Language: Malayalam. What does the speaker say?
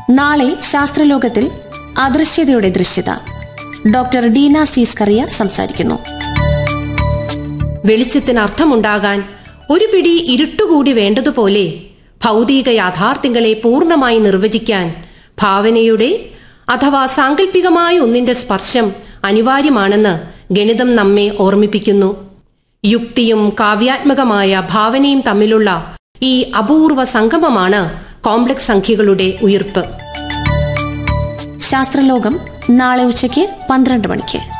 നാളെ ശാസ്ത്രലോകത്തിൽ അദൃശ്യതയുടെ ദൃശ്യത ഡോക്ടർ ഡീന സീസ്കറിയ സംസാരിക്കുന്നു വെളിച്ചത്തിന് അർത്ഥമുണ്ടാകാൻ ഒരു പിടി ഇരുട്ടുകൂടി വേണ്ടതുപോലെ ഭൗതിക യാഥാർത്ഥ്യങ്ങളെ പൂർണ്ണമായി നിർവചിക്കാൻ ഭാവനയുടെ അഥവാ സാങ്കല്പികമായ ഒന്നിന്റെ സ്പർശം അനിവാര്യമാണെന്ന് ഗണിതം നമ്മെ ഓർമ്മിപ്പിക്കുന്നു യുക്തിയും കാവ്യാത്മകമായ ഭാവനയും തമ്മിലുള്ള ഈ അപൂർവ സംഗമമാണ് കോംപ്ലക്സ് സംഖ്യകളുടെ ഉയിർപ്പ് ശാസ്ത്രലോകം നാളെ ഉച്ചയ്ക്ക് പന്ത്രണ്ട് മണിക്ക്